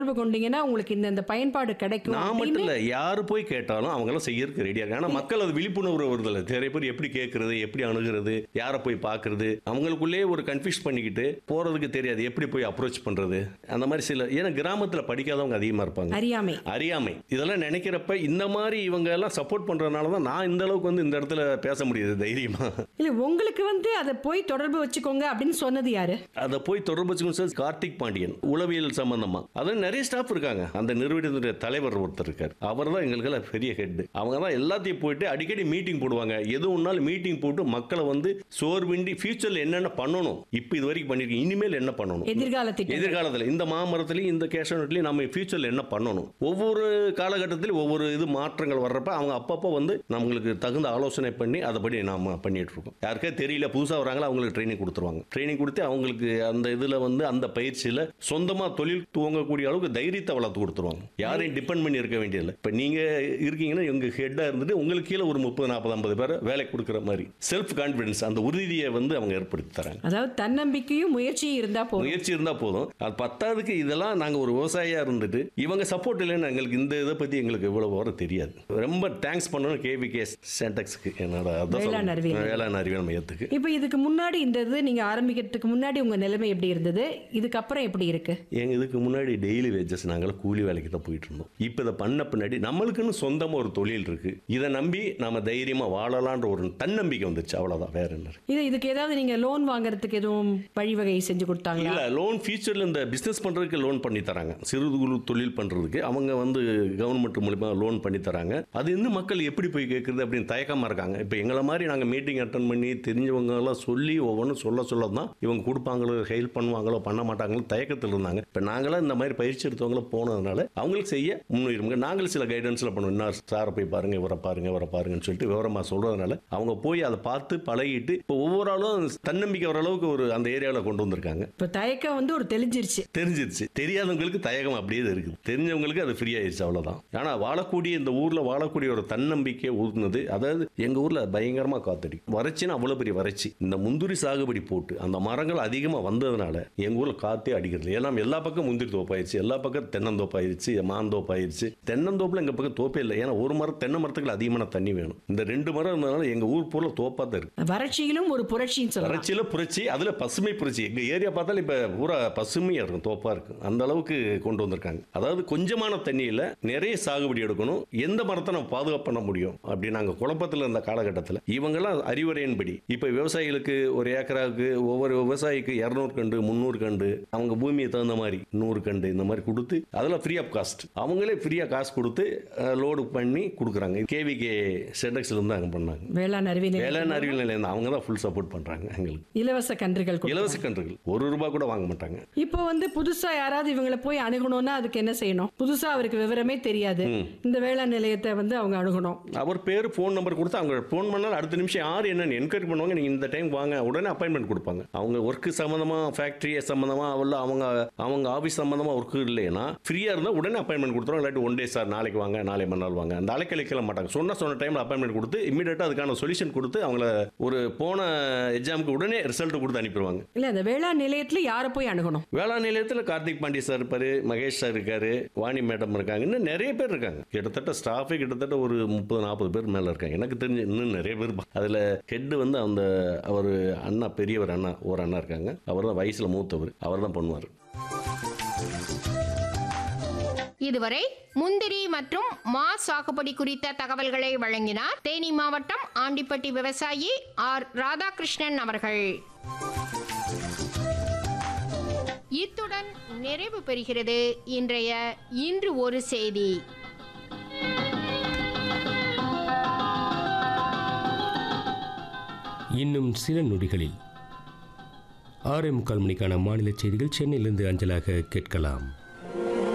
தொடர்பு கொண்டீங்கன்னா உங்களுக்கு இந்த இந்த பயன்பாடு கிடைக்கும் நான் மட்டும் அப்படின்னு இல்லை யார் போய் கேட்டாலும் அவங்களாம் செய்யறதுக்கு ரெடியாக இருக்காங்க ஆனால் மக்கள் அது விழிப்புணர்வு வருதில்ல நிறைய பேர் எப்படி கேட்கறது எப்படி அணுகிறது யாரை போய் பார்க்கறது அவங்களுக்குள்ளேயே ஒரு கன்ஃபியூஸ் பண்ணிக்கிட்டு போறதுக்கு தெரியாது எப்படி போய் அப்ரோச் பண்றது அந்த மாதிரி சில ஏன்னா கிராமத்தில் படிக்காதவங்க அதிகமாக இருப்பாங்க அறியாமை அறியாமை இதெல்லாம் நினைக்கிறப்ப இந்த மாதிரி இவங்க எல்லாம் சப்போர்ட் பண்றதுனால தான் நான் இந்த அளவுக்கு வந்து இந்த இடத்துல பேச முடியுது தைரியமா இல்ல உங்களுக்கு வந்து அதை போய் தொடர்பு வச்சுக்கோங்க அப்படின்னு சொன்னது யாரு அதை போய் தொடர்பு வச்சுக்கணும் சார் கார்த்திக் பாண்டியன் உளவியல் சம்பந்தமா அதான் நிறைய ஸ்டாஃப் இருக்காங்க அந்த நிறுவனத்துடைய தலைவர் ஒருத்தர் இருக்கார் அவர் தான் எங்களுக்கெல்லாம் பெரிய ஹெட் அவங்க தான் எல்லாத்தையும் போயிட்டு அடிக்கடி மீட்டிங் போடுவாங்க எது ஒன்றாலும் மீட்டிங் போட்டு மக்களை வந்து சோர்வின்றி ஃபியூச்சர்ல என்னென்ன பண்ணணும் இப்போ இது வரைக்கும் பண்ணிருக்கீங்க இனிமேல் என்ன பண்ணணும் எதிர்கால திட்டம் எதிர்காலத்தில் இந்த மாமரத்துலையும் இந்த கேஷனட்லையும் நம்ம ஃபியூச்சரில் என்ன பண்ணணும் ஒவ்வொரு காலகட்டத்திலும் ஒவ்வொரு இது மாற்றங்கள் வர்றப்ப அவங்க அப்பப்போ வந்து நம்மளுக்கு தகுந்த ஆலோசனை பண்ணி அதைப்படி நாம பண்ணிட்டு இருக்கோம் யாருக்கே தெரியல புதுசாக வராங்களோ அவங்களுக்கு ட்ரைனிங் கொடுத்துருவாங்க ட்ரைனிங் கொடுத்து அவங்களுக்கு அந்த இதில் வந்து அந்த பயிற்சியில் சொந்தமாக தொழில் துவங்கக்கூடிய அளவுக்கு தைரியத்தை வளர்த்து கொடுத்துருவாங்க யாரையும் டிபெண்ட் பண்ணி இருக்க வேண்டியதில்லை இப்போ நீங்கள் இருக்கீங்கன்னா எங்கள் ஹெட்டாக இருந்துட்டு உங்களுக்கு கீழே ஒரு முப்பது நாற்பது ஐம்பது பேரை வேலை கொடுக்குற மாதிரி செல்ஃப் கான்ஃபிடன்ஸ் அந்த உறுதியை வந்து அவங்க ஏற்படுத்தி தராங்க அதாவது தன்னம்பிக்கையும் முயற்சியும் இருந்தா போதும் முயற்சி இருந்தா போதும் அது பத்தாவதுக்கு இதெல்லாம் நாங்க ஒரு விவசாயியா இருந்துட்டு இவங்க சப்போர்ட் இல்லைன்னு எங்களுக்கு இந்த இதை பத்தி எங்களுக்கு இவ்வளவு வர தெரியாது ரொம்ப தேங்க்ஸ் பண்ணணும் கேவி கே சென்டெக்ஸ்க்கு என்னோட அதான் வேளாண் சொல்லணும். அறிவியல். வேளாண் அறிவியல் மையத்துக்கு இப்போ இதுக்கு முன்னாடி இந்த இது நீங்க ஆரம்பிக்கிறதுக்கு முன்னாடி உங்க நிலைமை எப்படி இருந்தது இதுக்கப்புறம் எப்படி இருக்கு எங்க இதுக்கு முன்னாடி டெய்லி வேஜஸ் நாங்கள் கூலி வேலைக்கு தான் போயிட்டு இருந்தோம் இப்போ இதை பண்ண பின்னாடி நம்மளுக்குன்னு சொந்தமா ஒரு தொழில் இருக்கு இதை நம்பி நாம தைரியமா வாழலான்ற ஒரு தன்னம்பிக்கை வந்துச்சு அவ்வளவுதான் வேற என்ன இருக்கு? இது இதுக்கு ஏதாவது நீங்க லோன் வாங்குறதுக்கு எதுவும் வழிவகை செஞ்சு கொடுத்தாங்களா இல்ல லோன் ஃபியூச்சர்ல இந்த பிசினஸ் பண்றதுக்கு லோன் பண்ணி தராங்க சிறு குறு தொழில் பண்றதுக்கு அவங்க வந்து கவர்மெண்ட் மூலியமா லோன் பண்ணி தராங்க அது இன்னும் மக்கள் எப்படி போய் கேட்கறது அப்படின்னு தயக்கமா இருக்காங்க இப்போ எங்களை மாதிரி நாங்க மீட்டிங் அட்டன் பண்ணி தெரிஞ்சவங்க எல்லாம் சொல்லி ஒவ்வொன்றும் சொல்ல சொல்ல தான் இவங்க கொடுப்பாங்களோ ஹெல்ப் பண்ணுவாங்களோ பண்ண மாட்டாங்களோ தயக்கத்தில் இருந்தாங்க இப்போ நாங்களாம் இந்த மாதிரி பயிற்சி எடுத்தவங்கள போனதுனால அவங்களுக்கு செய்ய முன்னுரிமை நாங்களும் சில கைடன்ஸ்ல பண்ணுவோம் என்ன சாரை போய் பாருங்க இவரை பாருங்க இவரை பாருங்கன்னு சொல்லிட்டு விவரமா சொல்றதுனால அவங்க போய் அதை பார்த்து பழகிட்டு இப்போ ஒவ்வொரு ஆளும் தன்னம்பிக்கை வர அளவுக்கு ஒரு அந்த ஏரியாவில் கொண்டு வந்திருக்காங்க இப்போ தயக்கம் வந்து ஒரு தெளிஞ்சிருச்சு தெரிஞ்சிருச்சு தெரியாதவங்களுக்கு தயக்கம் அப்படியே தான் இருக்குது தெரிஞ்சவங்களுக்கு அது ஃப்ரீ ஆயிடுச்சு அவ்வளவுதான் ஆனா வாழக்கூடிய இந்த ஊர்ல வாழக்கூடிய ஒரு தன்னம்பிக்கை ஊர்னது அதாவது எங்க ஊர்ல பயங்கரமா காத்தடி வறட்சின்னா அவ்வளவு பெரிய வறட்சி இந்த முந்திரி சாகுபடி போட்டு அந்த மரங்கள் அதிகமா வந்ததுனால எங்க ஊர்ல காத்தே அடிக்கிறது ஏன்னா எல்லா பக்கம் முந்திரி தோப்பாயிருச்சு எல்லா பக்கம் தென்னந்தோப்பாயிருச்சு மாந்தோப்பாயிருச்சு தென்னந்தோப்புல எங்க பக்கம் தோப்பே இல்லை ஏன்னா ஒரு மரம் தென்னை மரத்துக்கு அதிகமான தண்ணி வேணும் இந்த ரெண்டு மரம் இருந்ததுனால எங்க ஊர் பூரா தோப்பா தான் இருக்கு வறட்சியிலும் ஒரு புரட்சின்னு சொல்லலாம் வறட்சியில புரட்சி அதுல பசுமை புரட்சி எங்க ஏரியா பார்த்தாலும் இப்ப பூரா பசுமையா இருக்கும் தோப்பா இருக்கும் அந்த அளவுக்கு கொண்டு வந்திருக்காங்க அதாவது கொஞ்சமான தண்ணியில நிறைய சாகுபடி எடுக்கணும் எந்த மரத்தை நம்ம பாதுகாப்பு பண்ண முடியும் அப்படி நாங்க குழப்பத்துல இருந்த காலகட்டத்தில் இவங்கெல்லாம் அறிவுரையின்படி இப்ப விவசாயிகளுக்கு ஒரு ஏக்கராவுக்கு ஒவ்வொரு விவசாயிக்கு இரநூறு கண்டு முந்நூறு கண்டு அவங்க பூமியை தகுந்த மாதிரி நூறு கண்டு இந்த மாதிரி கொடுத்து அதெல்லாம் ஃப்ரீ ஆஃப் காஸ்ட் அவங்களே ஃப்ரீயா காசு கொடுத்து லோடு பண்ணி கொடுக்குறாங்க கேவிகே சென்டெக்ஸ்ல இருந்து அங்க பண்ணாங்க வேளாண் அறிவியல் வேளாண் அறிவியல் நிலையம் தான். அவங்க தான் ஃபுல் சப்போர்ட் பண்றாங்க எங்களுக்கு இலவச கன்றுகள் கொடுத்தாங்க. இலவச கன்றுகள் ஒரு ரூபாய் கூட வாங்க மாட்டாங்க இப்போ வந்து புதுசா யாராவது இவங்களை போய் அணுகணும்னா அதுக்கு என்ன செய்யணும் புதுசா அவருக்கு விவரமே தெரியாது இந்த வேளாண் நிலையத்தை வந்து அவங்க அணுகணும் அவர் பேர் ஃபோன் நம்பர் கொடுத்து அவங்க ஃபோன் பண்ணால் அடுத்த நிமிஷம் யார் என்னன்னு என்கொயரி பண்ணுவாங்க நீங்கள் இந்த டைம் வாங்க உடனே அப்பாயின்மெண்ட் கொடுப்பாங்க அவங்க ஒர்க்கு சம்மந்தமாக ஃபேக்ட்ரி சம்மந்தமாக அவள் அவங்க அவங்க ஆஃபீஸ் சம்மந்தமாக ஒர்க்கு இல்லைன்னா ஃப்ரீயாக இருந்தால் உடனே அப்பாயின்மெண்ட் கொடுத்துருவோம் இல்லாட்டி ஒன் டே சார் நாளைக்கு வாங்க நாளை மறுநாள் வாங்க அந்த அலைக்கழிக்கல மாட்டாங்க சொன்ன சொன்ன டைமில் அப்பாயின்மெண்ட் கொடுத்து இமீடியட்டாக அதுக்கான சொல்யூஷன் கொடுத்து அவங்கள ஒரு போன எக்ஸாமுக்கு உடனே ரிசல்ட் கொடுத்து அனுப்பிடுவாங்க இல்ல அந்த வேளாண் நிலையத்துல யாரை போய் அணுகணும் வேளாண் நிலையத்தில் கார்த்திக் பாண்டி சார் இருப்பாரு மகேஷ் சார் இருக்காரு வாணி மேடம் இருக்காங்க இன்னும் நிறைய பேர் இருக்காங்க கிட்டத்தட்ட ஸ்டாஃபே கிட்டத்தட்ட ஒரு முப்பது நாற்பது பேர் மேலே இருக்காங்க எனக்கு தெரிஞ்சு இன்னும் நிறைய பேர் இருப்பாங்க. அதுல ஹெட் வந்து அந்த அவர் அண்ணா பெரியவர் அண்ணா ஒரு அண்ணா இருக்காங்க அவர் தான் வயசுல மூத்தவர் அவர் தான் பண்ணுவார் இதுவரை முந்திரி மற்றும் மா சாகுபடி குறித்த தகவல்களை வழங்கினார் தேனி மாவட்டம் ஆண்டிப்பட்டி விவசாயி ஆர் ராதாகிருஷ்ணன் அவர்கள் இத்துடன் நிறைவு பெறுகிறது இன்றைய இன்று ஒரு செய்தி இன்னும் சில நொடிகளில் ஆறே முக்கால் மணிக்கான மாநில செய்திகள் சென்னையிலிருந்து அஞ்சலாக கேட்கலாம்